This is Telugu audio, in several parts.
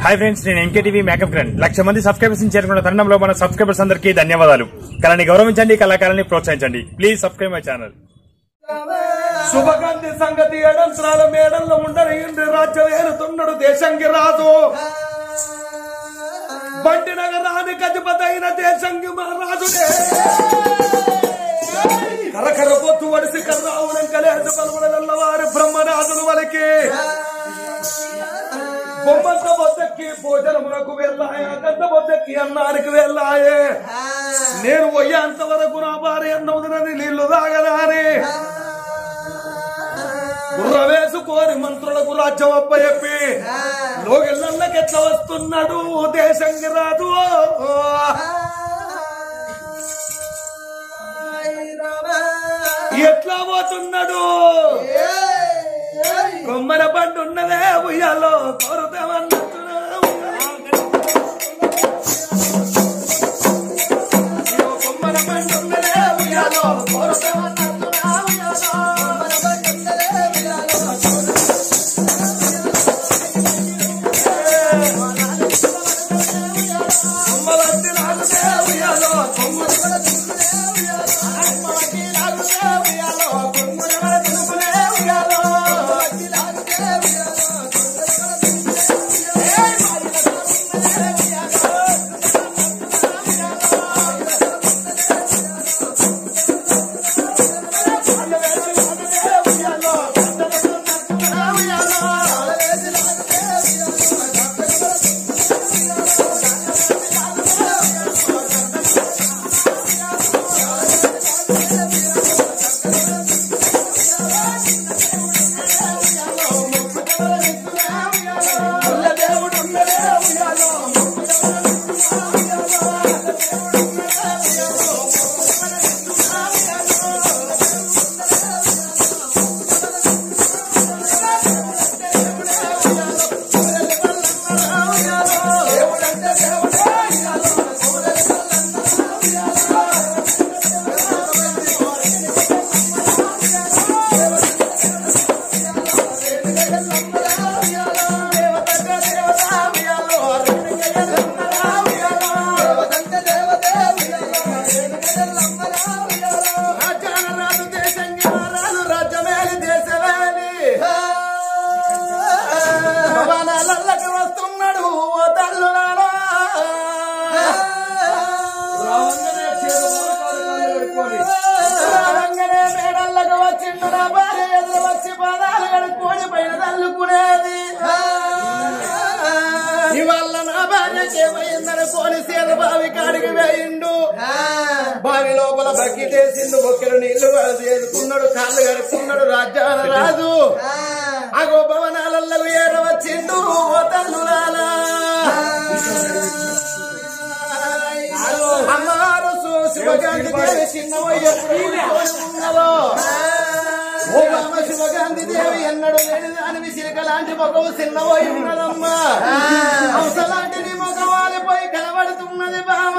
హాయ్ ఫ్రెండ్స్ నేను ఎంకేటీవీ మేకప్ గ్రాండ్ లక్ష మంది సబ్స్క్రైబర్స్ చేరుకున్న తరుణంలో మన సబ్స్క్రైబర్స్ అందరికీ ధన్యవాదాలు కళని గౌరవించండి కళాకారాన్ని ప్రోత్సహించండి ప్లీజ్ సబ్స్క్రైబ్ మై ఛానల్ శుభగంధి సంగతి ఏడంత్రాల మేడల్లో ఉండని ఇంద్ర రాజ్యం ఏలుతున్నాడు దేశంకి రాదు బండి నగరానికి అధిపతి అయిన దేశంకి మహారాజుడే కరకర పొత్తు వడిసి కర్రావుడం కలేసి బలముల వారి బ్రహ్మరాజులు వలకి బొమ్మంత బొద్దెక్కి భోజనమునకు వెళ్ళాయ గంట బొద్దెక్కి అన్నానికి వెళ్ళాయే నేను పోయేంత వరకు నా భార్య అన్నవుదనని నీళ్లు తాగదాని బుర్ర వేసుకోని మంత్రులకు రాజ్యం అప్పచెప్పి లోగిళ్ళకి ఎట్లా వస్తున్నాడు దేశంకి రాదు ఎట్లా పోతున్నాడు కొమ్మర పండు ఉన్నదే ఉయ్యాలో కోరుతామన్నట్టున్నా కొమ్మర పండు ఉన్నదే ఉయ్యాలో కోరుతామన్నట్టున్నా కొమ్మలట్టి నాకుతే ఉయ్యాలో కొమ్మర కొమ్మలట్టి నాకుతే ఉయ్యాలో కొమ్మర తినుకునే ఉయ్యాలో దేవుడు ఉన్నదే ఉయ్యాలో రాజ్యానరాలు దేశంగి మారాలు రాజ్యమేలి దేశమేలి భవనాలకి వస్తున్నాడు ఓ తల్లులారా రావంగనే చేరు మోకాలు కాళ్ళు కడుక్కొని. రావంగనే మేడళ్ళకు వచ్చిండు నా భార్య ఎదురు వచ్చి పాదాలు కడుక్కొని పైన తల్లుకునేది ఇవాళ నా భార్యకి ఏమైందనుకోని సీత బావి కాడికి వేయిండు బావి లోపల బగ్గి చేసిండు బొక్కెలు నీళ్లు చేసుకున్నాడు కాళ్ళు కడుక్కున్నాడు రాజ్యాన రాజు అగో భవనాలలో ఏర వచ్చిండు ఓ తల్లులాలా అమ్మారు సు- శివగాంధీ దేవి చిన్నవయ్య ఉన్నదో ఓ బామ శివగాంధీ దేవి ఎన్నడు లేని దానివి సిరిక లాంటి మొగవు చిన్నవోయి ఉన్నదమ్మా అవసలాంటి నీ మొగవాలిపోయి కనబడుతున్నది బామ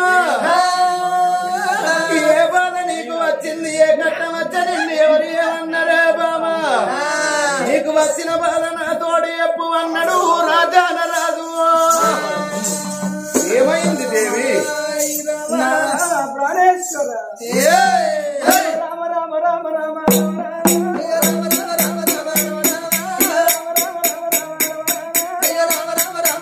ఏ బాధ నీకు వచ్చింది ఏ ఘట్టం వచ్చని ఎవరు ఏమన్నారే బామ నీకు వచ్చిన బాధ నా తోడు ఎప్పు అన్నాడు రాజాన రాజు ఏమైంది దేవి నా ప్రాణేశ్వర రామ రామ రామ రామ రామ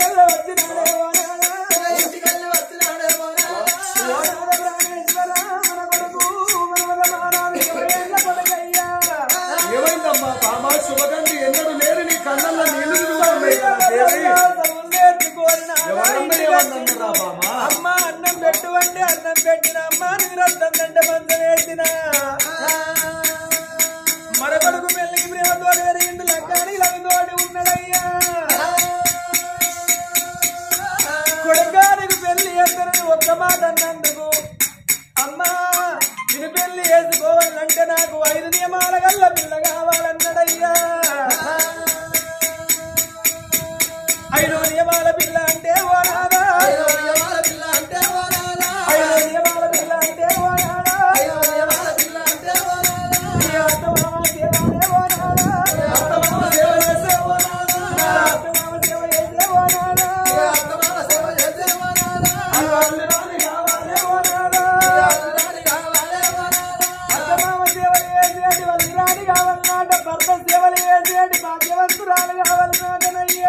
ఇంటికెళ్ళ వచ్చినాడే ఓ నాదా. ఓ నాద ప్రాణేశ్వర, మన కొడుకు మనవద మానాలు ఇరవై ఏళ్ళ కొడుకయ్యా. ఏమైందమ్మా బాబా శుభగంధి ఎన్నడూ లేని నీ కళ్ళల్లో నీళ్లు తిరుగుతున్నాయి కదా దేవి సముందేర్చి కోరిన ఎవరన్నా ఏమన్నారా బామా అమ్మ అన్నం పెట్టు అంటే అన్నం పెట్టిన అమ్మ నీరొద్దంటే మంచం వేసిన మరొకడుకు పెళ్లికి ప్రేమతో ఎరిగింది లగ్గాని లగ్నతోటి ఉన్నదయ్యా కొడుకానికి పెళ్లి చేస్తానని ఒక్క మాట అన్నందుకు అమ్మా నేను పెళ్లి చేసుకోవాలంటే నాకు ఐదు నియమాల గల్ల పిల్ల కావాలన్నాడయ్యా ఐదు నియమాల పిల్ల అంటే ఓ నాదా ఐదు నియమాల పిల్ల అంటే ఓ నాదా ఈ అత్తమామ సేవనే ఓ నాదా అత్తమామ సేవ చేసే ఓ నాదా అత్తమామ సేవ చేసే ఓ నాదా అల్లు రాని కావాలే ఓ నాదా అత్తమామ సేవలు చేసేటి వాళ్ళు రాని కావాలన్నాట భర్త సేవలు చేసేటి భాగ్యవంతురాలు కావాలన్నాటనయ్యా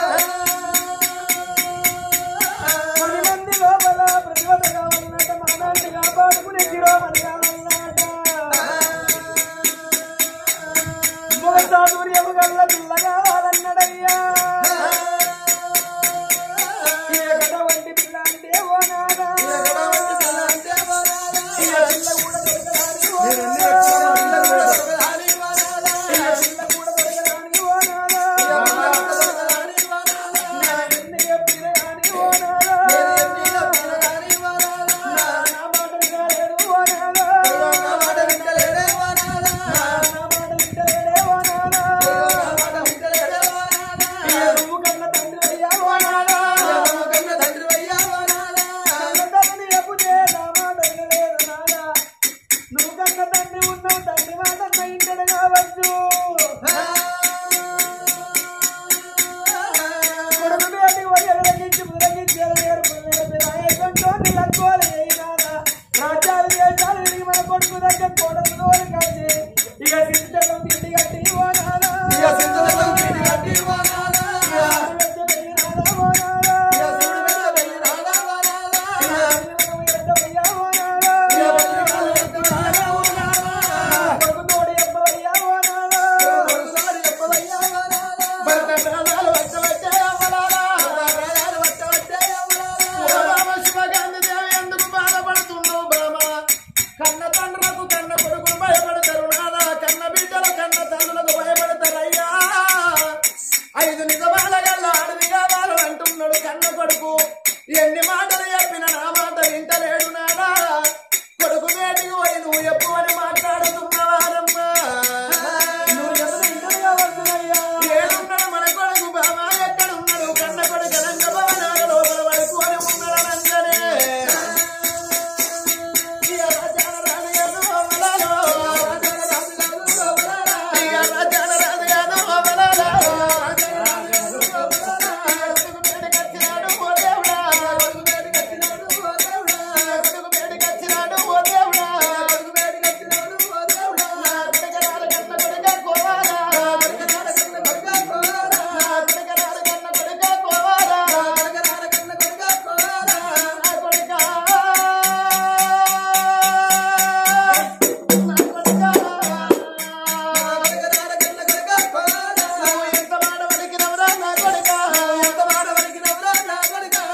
పది మంది లోపల ప్రతిభత కావాలన్నట మానాన్ని కాపాడుకునే శిరోమణి కావాలన్నట మొగ చాతుర్యము గల్ల పిల్ల కావాలన్నాడయ్యా ఈయగడ వంటి పిల్ల అంటే ఓ నాదా ఈయ పిల్ల కూడా దొరకరాని ఓ నాదా. ఈయ పిల్ల కూడా దొరకరాని ఓ నాదా. నా ఎన్ని చెప్పిన గాని ఓ నాదా. నా నా మాట వినలేడు ఓ నాదా. నా మాట వింటలేడే ఓ నాదా. ఈయ నువ్వు కన్న తండ్రి అయ్యా ఓ నాదా. కన్న తండ్రిని చెప్పుతే నా మాట వినలేదు నాదా. నువ్వు కన్న తండ్రి ఉన్నావు తండ్రి మాట అన్న ఇంటడు కావచ్చు కొడుకు బేటికి పోయి ఎలగించి మురగించి ఎలగేరు రాయకంటోని లక్కోలు అయినాదా రాజ్యాలు దేశాలు తిరిగి మన కొడుకు దగ్గర కొడుకు తోలి కలిసి ఇక సిద్ధం తిండి కట్టి ఓ నాదా కన్న తండ్రులకు కన్న కొడుకులు భయపడతారు నాదా కన్న బిడ్డలు కన్న తల్లులకు భయపడతారయ్యా ఐదు నిజమాల గల్ల అడవి కావాలి అంటున్నాడు కన్న కొడుకు ఎన్ని మాటలు చెప్పిన నా మాట వింటలేడు నాదా కొడుకు నేటికి పోయి నువ్వు ఎప్పు అని మాట్లాడుతున్నవారమ్మా ఏడున్నాడు మన కొడుకు బాబా ఎక్కడున్నాడు కన్న కొడుకు రంగ భవనాల లోపల పడుకొని ఉన్నాడు అనంగానే ఇయ రాజాల రాజయ్యను ఓవలాలో. ఇయ రాజాల రాజయ్యను ఓవలాలో. కొడుకు పేరుకొచ్చినాడు ఓ దేవుడా. కొడుకు పేరుకొచ్చినాడు ఓ దేవుడా. కొడుకరాలు కన్న కొడుక కోవాలా. కొడుకరాలు కన్న కొడుక కోవాలా. నా కొడుకా. నా కొడుకా. నువ్వు ఎంత మాట పలికినవురా నా కొడుకా. ఎంత మాట పలికినవురా నా కొడుకా.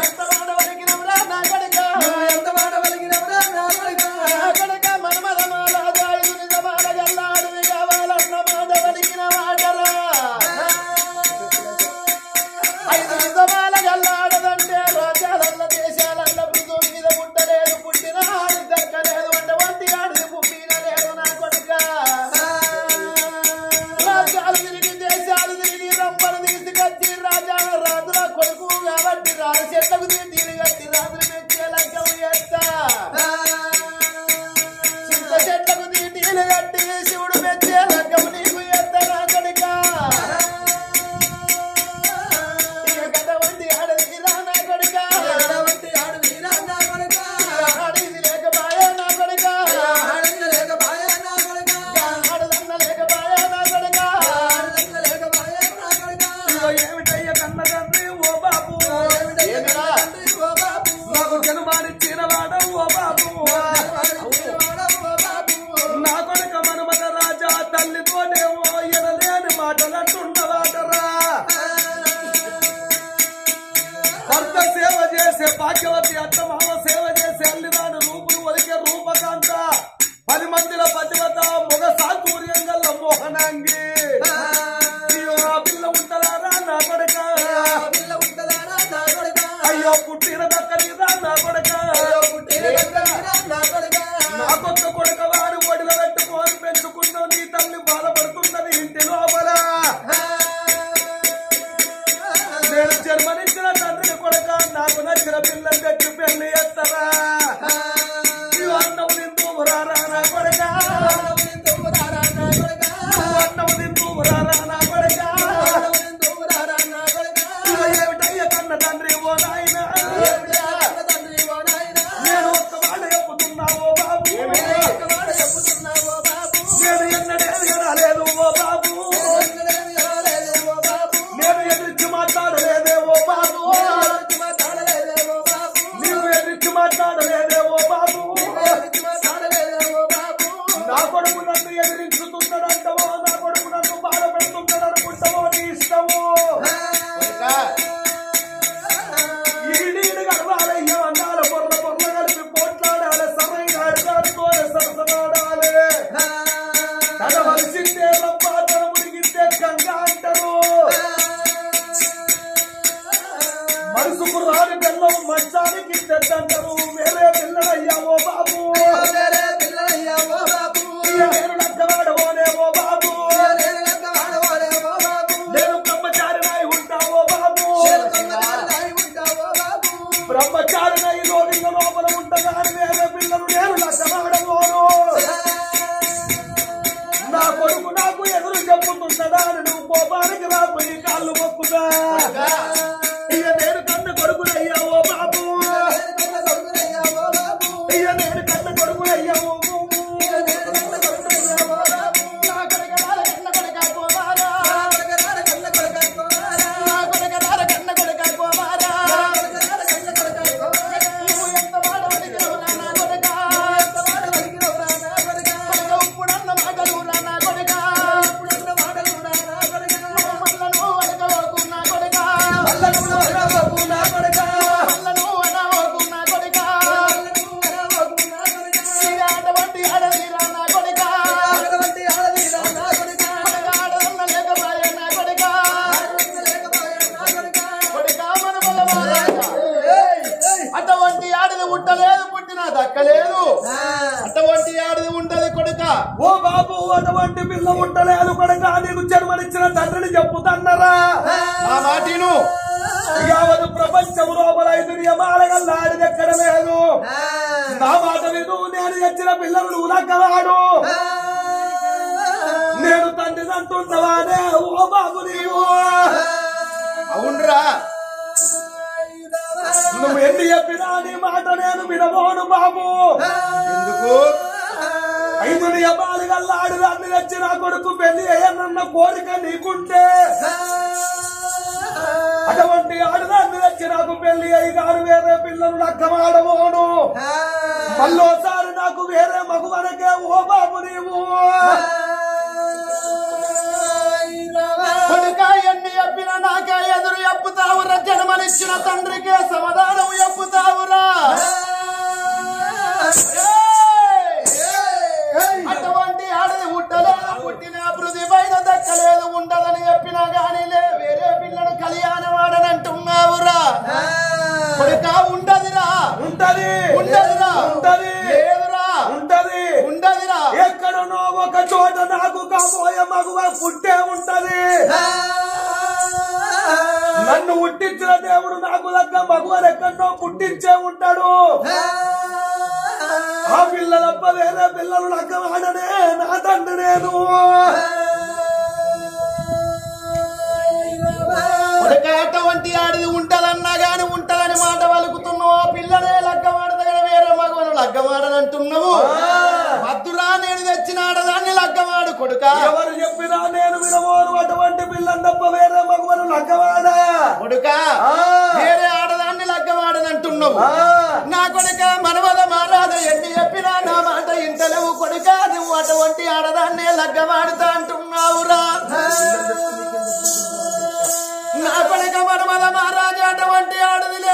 నా కొడుకా మన్మథమాల దాయుడు నిజమాల గల్లాడివి కావాలన్న మాట పలికిన మాటరా. ఐదు నిజమాల గల్లాడదంటే రాజ్యాలల్ల దేశాలల్ల మృదువు మీద పుట్టలేదు పుట్టిన ఆడి దక్కలేదు అంటే వంటి ఆడిది పుట్టిన లేదు నా కొడుకా రాజ్యాలు తిరిగి దేశాలు తిరిగి రంపలు తీసుకొచ్చి రాజా రాజుల కొడుకు కాబట్టి రాజు చెట్లకు తీరు కట్టి రాజులు మెచ్చే లగ్గం చేస్తా చింత చెట్లకు తీటీలు కట్టి శివుడు మెచ్చే లగ్గం నీకు ఎత్త నా కొడుకా ఇక కథ వంటి ఆడది రా నా కొడుకా ఆడిది లేకపాయే నా కొడుకా ఆడదన్న లేకపాయే నా కొడుకా ఏమిటయ్య కన్న తండ్రి ఓ బాబ భర్త సేవ చేసే భాగ్యవతి అత్త మామ సేవ చేసే అల్లినాడు రూపులు ఒలికే రూపకాంత పది మందిల పతివత మొగ సాతుర్యం గల్ల మోహనాంగి అయ్యో ఆ పిల్ల ఉంటదారా నా కొడక అయ్యో పుట్టిన దక్కనిదా నా కొడక నా కొత్త కొడక వారు ఒడిలో పెట్టుకొని పెంచుకుంటూ నీ తల్లి బాధపడుతున్నది ఇంటి లోపల నేను జన్మనిచ్చిన తండ్రిని కొడక నాకు నచ్చిన పిల్లని పెట్టి పెళ్లి ఎత్తరా ఇవి అన్నం తింటూ రారా నా కొడక నువ్వు అన్నం తింటూ రారా నా కొడక ఇవి ఏమిటయ్య కన్న తండ్రి ఓ నాయన నేను ఒక్క మాట చెప్పుతున్నావో బాబు నేను ఎన్నడే ఎనలేదు ఓ బాబు నేను ఎదిరించి మాట్లాడలేదే ఓ బాబు నీవు ఎదిరించి మాట్లాడలేదే ఓ బాబు నా కొడుకు నన్ను ఎదిరించుతున్నాడంటావో నా కొడుకు నన్ను బాధపెడుతున్నాడు అనుకుంటావో నీ ఇష్టము ఈడీడు గడవాలయ్య అన్నాల పొర్ల పొర్ల కలిపి పోట్లాడాలి సమయంగా అడిగాడుతో సరసమాడాలి తన వలసిందే రప్ప తన మునిగితే గంగా అంటారు మనసుకు రాని బెల్లం మంచానికి తెద్దంటారు వేరే పిల్లలయ్యావో బాబు ఇక నేను నక్కవాడవోనే ఓ బాబు నేను బ్రహ్మచారినై ఉంటావో బాబు బ్రహ్మచారినై రోగిళ్ళ లోపల ఉండగాని వేరే పిల్లలు నేను నక్కవాడవోను నా కొడుకు నాకు ఎదురు చెప్పుతుంటదా అని నువ్వు కోపానికి నాకు ఈ కాళ్ళు మొక్కుదా ఇక నేను కన్న కొడుకునయ్యావో బాబు ఇక నేను కన్న కొడుకునయ్యావో అటువంటి ఆడది ఉండలేదు పుట్టిన దక్కలేదు అటువంటి ఆడది ఉండదు కొడుక ఓ బాబు అటువంటి పిల్ల ఉండలేదు కొడక నీకు జన్మనిచ్చిన తండ్రిని చెప్పుతన్నరా ఆ మాటిను యావత్ ప్రపంచం లోపల ఐదు నియమాలగల్లాడిది ఎక్కడ లేదు నా మాట విను నేను తెచ్చిన పిల్లలు నువ్వు నక్కవాడు నేను తండ్రి అంటున్నవానే ఓ బాబు నీవు అవునరా నువ్వు ఎన్ని చెప్పినా నీ మాట నేను వినబోను బాబు ఎందుకు ఐదు నియమాలు గల్లాడు దాన్ని తెచ్చి నా కొడుకు పెళ్లి అయ్యనన్న కోరిక నీకుంటే అటువంటి ఆడదాన్ని తెచ్చి నాకు పెళ్లి అయ్యి గారు వేరే పిల్లలు నక్కమాడబోను మళ్ళోసారి నాకు వేరే మగువనకే ఓ బాబు నీవు కొడుక ఎన్ని చెప్పిన నాకే ఎదురు చెప్పుతావురా జన్మనిచ్చిన తండ్రికే సమాధానం చెప్పుతావురా అటువంటి ఆడది పుట్టలేదు పుట్టిన అభివృద్ధి పైన దక్కలేదు ఉండదని చెప్పినా గానీ లే వేరే పిల్లడు కళ్యాణం ఆడనంటున్నావురా కొడుక ఉండదురా ఉంటది ఉండదురా ఉంటది లేదురా ఉంటది ఉండదురా ఎక్కడనో ఒక చోట నాకు కాబోయే మగువ పుట్టే ఉంటది నన్ను పుట్టించిన దేవుడు నాకు దగ్గర మగువలు ఎక్కడో పుట్టించే ఉంటాడు ఆ పిల్లలప్ప వేరే పిల్లలు లగ్గ వాడనే నా తండ్రి నేను కొడుక అటువంటి ఆడిది ఉంటదన్నా గాని ఉంటదని మాట పలుకుతున్నావు ఆ పిల్లనే లగ్గమాడదగన వేరే మగవను లగ్గమాడనంటున్నావు మద్దురా నేను తెచ్చిన ఆడదాన్ని లగ్గమాడు కొడుక ఎవరు చెప్పినా నేను వినబోను అటువంటి పిల్లని తప్ప వేరే మగవను లగ్గవాడా కొడుక ఆ. వేరే ఆడదాన్ని లగ్గమాడనంటున్నావు ఆ. నా కొడుక మనవద మారాద ఎన్ని చెప్పినా నా మాట ఇంటలేవు కొడుక నువ్వు అటువంటి ఆడదాన్నే లగ్గమాడుతా అంటున్నావురా నా కొడుక మనవద మహారాజా అటువంటి ఆడది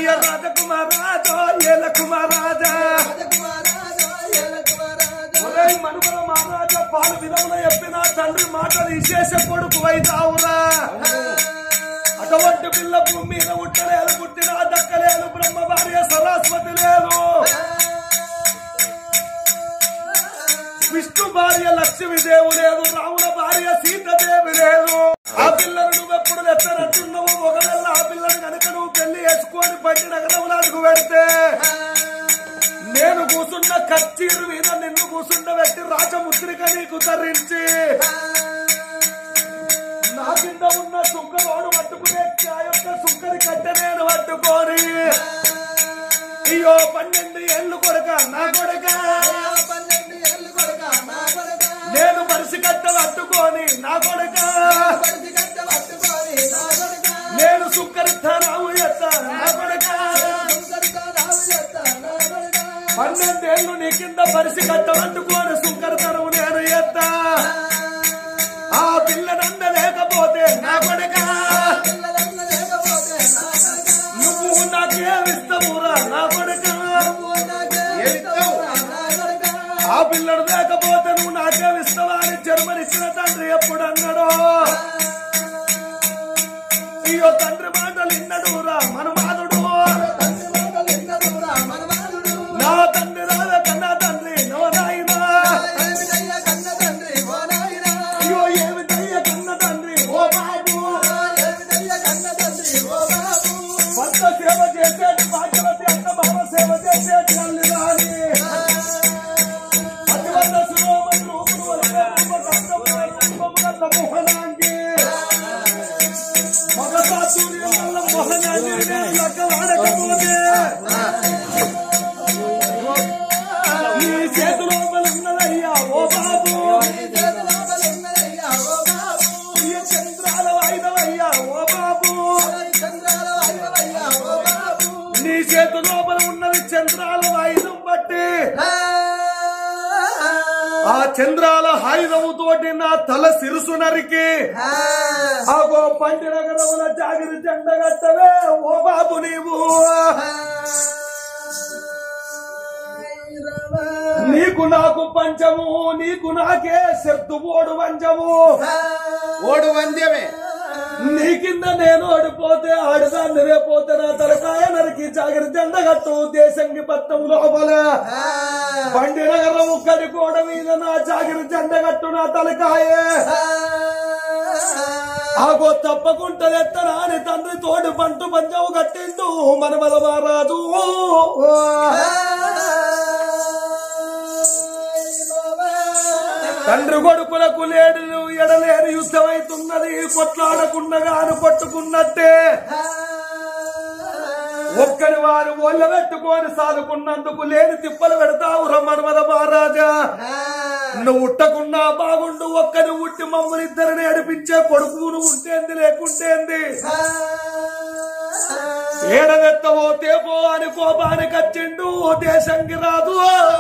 అయ్య రాజకుమారాజా ఏల కుమారాజా ఒరేయ్ మనుమల మహారాజా పాలు విధమున చెప్పిన తండ్రి మాటలు విశేష కొడుకు వైతావురా అటువంటి పిల్ల భూమి మీద ఉట్టలేదు పుట్టిన దక్కలేదు బ్రహ్మ భార్య సరస్వతి లేదు విష్ణు భార్య లక్ష్మీదేవి లేదు రాముల భార్య సీతాదేవి లేదు ఆ పిల్లను నువ్వెప్పుడు ఎత్తనట్టున్నావు ఒకవేళ ఆ పిల్లను కనుక నువ్వు పెళ్లి వేసుకొని పట్టి నగరంలో అడుగు పెడితే నేను కూసున్న కచ్చీరు మీద నిన్ను కూసుండ పెట్టి రాజముద్రిక నీకు ధరించి నా కింద ఉన్న సుక్కరోడు పట్టుకునే ఆ యొక్క సుక్కరి కట్టె నేను పట్టుకొని అయ్యో పన్నెండు ఏళ్ళు కొడక నా కొడక నేను మనిషి కట్ట పట్టుకొని నా కొడక నేను సుక్కరి ధనాము ఎత్త నా కొడక పన్నెండేళ్ళు నీ కింద మనిషి కట్ట పట్టుకొని సుక్కరి ధనము నేను ఎత్తా ఆ పిల్లనంద లేకపోతే నా కొడక నువ్వు నాకేమిస్తావురా నా కొడక ఆ పిల్లడు లేకపోతే నువ్వు నాకేమిస్తావా అని జన్మనిచ్చిన తండ్రి ఎప్పుడు అన్నాడో అయ్యో తండ్రి మాటలు ఇన్నడు రా మనమాదుడు నా తండ్రి రావే కన్నా తండ్రి నో నాయనా అయ్యో ఏమి దయ్య కన్న తండ్రి ఓ బాబు భర్త సేవ చేసేటి భాగ్యవతి అత్త భావ సేవ చేసేటి తల్లి రాని అతివల్ల శిరోమణి రూపుడు వలె రూప కష్టముల మోహనాంగి మగ సాతుర్యం వల్ల మోహనాంగి నేను లెక్క వాడకపోతే నీ చేతిలో ఉన్నదయ్యా ఓ బాబు ఈ చంద్రాల వాయిదవయ్యా ఓ బాబు నీ చేతి లోపల ఉన్నది చంద్రాల వాయుధం బట్టి ఆ చంద్రాల హాయుధముతోటి నా తల సిరుసు నరికి ఆగో పండిన గడవల జాగిరి జెండగట్టవే ఓ బాబు నీవు నీకు నాకు పంచము నీకు నాకే శబ్దు ఓడు పంచము ఓడు వంద్యమే నీ కింద నేను ఓడిపోతే ఆడదాన్ని రేపోతే నా తలకాయ నరికి జాగ్రత్త ఎండగట్టు దేశంగి పట్టం లోపల బండి నగరం ఒక్కడి కోడ మీద నా జాగ్రత్త ఎండగట్టు నా తలకాయ ఆగో తప్పకుండా ఎత్తనా అని తండ్రి తోడు పంటు పంచము కట్టిండు మనమల మహారాజు తండ్రి కొడుకులకు లేడు ఎడలేని యుద్ధమైతున్నది కొట్లాడకుండగాను కొట్టుకున్నట్టే ఒక్కడి వారు ఒళ్ళ పెట్టుకొని సాదుకున్నందుకు లేని తిప్పలు పెడతావు రమ్మన్మద మహారాజా నువ్వు ఉట్టకున్నా బాగుండు ఒక్కని ఉట్టి మమ్మల్ని ఇద్దరిని నడిపించే కొడుకు నువ్వు ఉంటేంది లేకుంటేంది ఏడవెత్తవో తేపో అని కోపానికి వచ్చిండు దేశంకి రాదు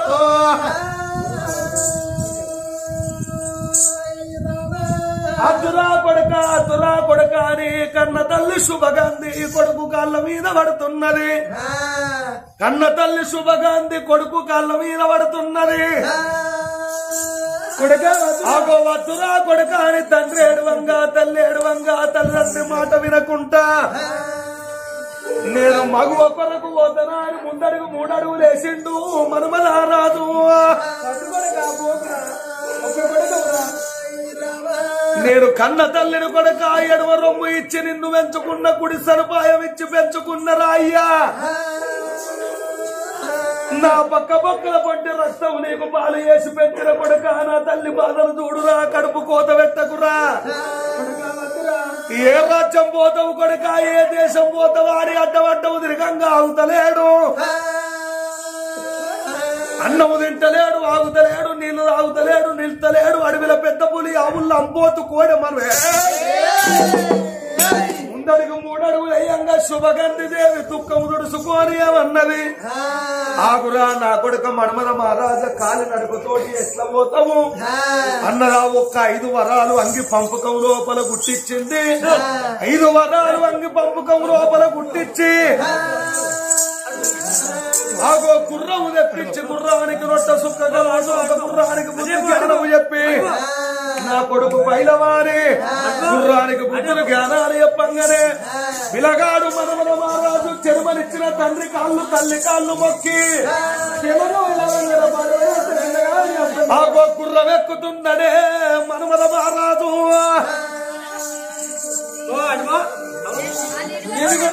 అతురా కొడక అతురా కొడక అని కన్న తల్లి శుభగాంధి కొడుకు కాళ్ళ మీద పడుతున్నది కన్న తల్లి శుభగాంధి కొడుకు కాళ్ళ మీద పడుతున్నది కొడుక ఆగో వద్దురా కొడుక అని తండ్రి ఏడువంగా తల్లి ఏడువంగా తల్లిదండ్రి మాట వినకుంటా నేను మగువ కొరకు పోతనా అని ముందడుగు మూడడుగులు వేసిండు మనమలారాదు నేను కన్న తల్లిని కొడక ఎడవ రొమ్ము ఇచ్చి నిన్ను పెంచుకున్న కుడి సదుపాయం ఇచ్చి పెంచుకున్నరా అయ్యా నా పక్క పక్కల పట్టి రక్తం నీకు పాలు వేసి పెంచిన కొడుక నా తల్లి బాధలు చూడురా కడుపు కోత పెట్టకురా ఏ రాజ్యం పోతావు కొడుక ఏ దేశం పోతావు అని అడ్డవడ్డవు తిరగంగా ఆగుతలేడు అన్నము తింటలేడు ఆగుతలేడు నీళ్లు తాగుతలేడు నిల్తలేడు అడవిల పెద్ద పులి ఆవుల్లో అంపోతు కోడె మనమే ముందడుగు మూడడుగులు అయ్యంగా శుభగంధి దేవి దుఃఖము దుడుచుకోని అన్నది ఆగురా నా కొడుక మణమల మహారాజా కాలి నడుపుతోటి ఎట్లా పోతాము అన్నదా ఒక్క ఐదు వరాలు అంగి పంపకం లోపల గుట్టించింది ఐదు వరాలు అంగి పంపకం లోపల గుట్టించి ఆగో గుర్రము తెప్పించి గుర్రానికి రొట్ట సుక్కగా రాజు ఒక గుర్రానికి బుద్ధి జ్ఞానము చెప్పి నా కొడుకు బయలవారి గుర్రానికి బుద్ధులు జ్ఞానాలు చెప్పంగానే పిలగాడు మనమన మహారాజు చెరుమనిచ్చిన తండ్రి కాళ్ళు తల్లి కాళ్ళు మొక్కి ఆగో గుర్రం ఎక్కుతున్నడే మనమన మహారాజు